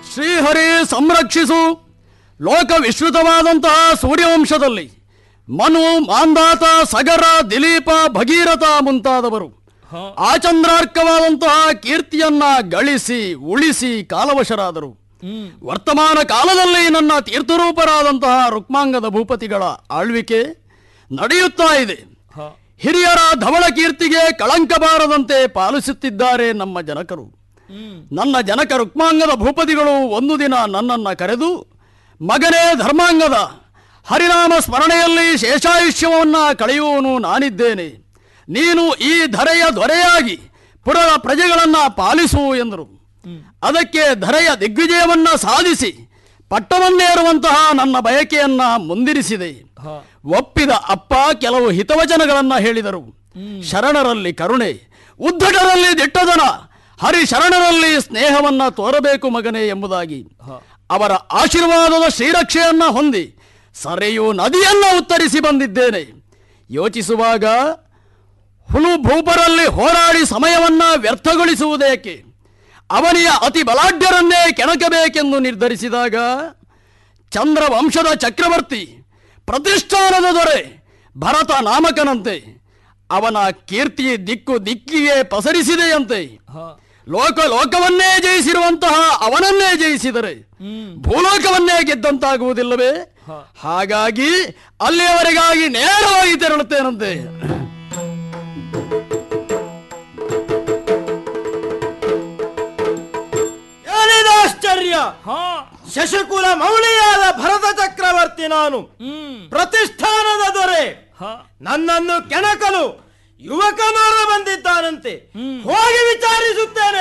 ಶ್ರೀಹರಿ ಸಂರಕ್ಷಿಸು ಲೋಕ ವಿಶ್ರುತವಾದಂತಹ ಸೂರ್ಯವಂಶದಲ್ಲಿ ಮನು ಮಾಂದಾತ ಸಗರ ದಿಲೀಪ ಭಗೀರಥ ಮುಂತಾದವರು ಆಚಂದ್ರಾರ್ಕವಾದಂತಹ ಕೀರ್ತಿಯನ್ನ ಗಳಿಸಿ ಉಳಿಸಿ ಕಾಲವಶರಾದರು ವರ್ತಮಾನ ಕಾಲದಲ್ಲಿ ನನ್ನ ತೀರ್ಥರೂಪರಾದಂತಹ ರುಕ್ಮಾಂಗದ ಭೂಪತಿಗಳ ಆಳ್ವಿಕೆ ನಡೆಯುತ್ತಾ ಇದೆ ಹಿರಿಯರ ಧವಳ ಕೀರ್ತಿಗೆ ಕಳಂಕ ಬಾರದಂತೆ ಪಾಲಿಸುತ್ತಿದ್ದಾರೆ ನಮ್ಮ ಜನಕರು ನನ್ನ ಜನಕ ರುಕ್ಮಾಂಗದ ಭೂಪತಿಗಳು ಒಂದು ದಿನ ನನ್ನನ್ನು ಕರೆದು ಮಗನೇ ಧರ್ಮಾಂಗದ ಹರಿನಾಮ ಸ್ಮರಣೆಯಲ್ಲಿ ಶೇಷಾಯುಷ್ಯವನ್ನ ಕಳೆಯುವವನು ನಾನಿದ್ದೇನೆ ನೀನು ಈ ಧರೆಯ ದೊರೆಯಾಗಿ ಪುರದ ಪ್ರಜೆಗಳನ್ನ ಪಾಲಿಸು ಎಂದರು ಅದಕ್ಕೆ ಧರೆಯ ದಿಗ್ವಿಜಯವನ್ನ ಸಾಧಿಸಿ ಪಟ್ಟವನ್ನೇರುವಂತಹ ನನ್ನ ಬಯಕೆಯನ್ನ ಮುಂದಿರಿಸಿದೆ ಒಪ್ಪಿದ ಅಪ್ಪ ಕೆಲವು ಹಿತವಚನಗಳನ್ನ ಹೇಳಿದರು ಶರಣರಲ್ಲಿ ಕರುಣೆ ಉದ್ದಟರಲ್ಲಿ ದಿಟ್ಟದನ ಹರಿ ಶರಣರಲ್ಲಿ ಸ್ನೇಹವನ್ನ ತೋರಬೇಕು ಮಗನೇ ಎಂಬುದಾಗಿ ಅವರ ಆಶೀರ್ವಾದದ ಶ್ರೀರಕ್ಷೆಯನ್ನ ಹೊಂದಿ ಸರೆಯು ನದಿಯನ್ನ ಉತ್ತರಿಸಿ ಬಂದಿದ್ದೇನೆ ಯೋಚಿಸುವಾಗ ಹುಲು ಭೂಪರಲ್ಲಿ ಹೋರಾಡಿ ಸಮಯವನ್ನ ವ್ಯರ್ಥಗೊಳಿಸುವುದೇಕೆ ಅವನಿಯ ಅತಿ ಬಲಾಢ್ಯರನ್ನೇ ಕೆಣಕಬೇಕೆಂದು ನಿರ್ಧರಿಸಿದಾಗ ಚಂದ್ರವಂಶದ ಚಕ್ರವರ್ತಿ ಪ್ರತಿಷ್ಠಾನದ ದೊರೆ ಭರತ ನಾಮಕನಂತೆ ಅವನ ಕೀರ್ತಿ ದಿಕ್ಕು ದಿಕ್ಕಿಗೆ ಪಸರಿಸಿದೆಯಂತೆ ಲೋಕ ಲೋಕವನ್ನೇ ಜಯಿಸಿರುವಂತಹ ಅವನನ್ನೇ ಜಯಿಸಿದರೆ ಭೂಲೋಕವನ್ನೇ ಗೆದ್ದಂತಾಗುವುದಿಲ್ಲವೇ ಹಾಗಾಗಿ ಅಲ್ಲಿಯವರೆಗಾಗಿ ನೇರವಾಗಿ ತೆರಳುತ್ತೇನಂತೆ ಏನಿದ ಆಶ್ಚರ್ಯ ಶಶಕುಲ ಮೌಳಿಯಾದ ಭರತ ಚಕ್ರವರ್ತಿ ನಾನು ಪ್ರತಿಷ್ಠಾನದ ದೊರೆ ನನ್ನನ್ನು ಕೆಣಕಲು ಯುವಕನೋರ ಬಂದಿದ್ದಾನಂತೆ ಹೋಗಿ ವಿಚಾರಿಸುತ್ತೇನೆ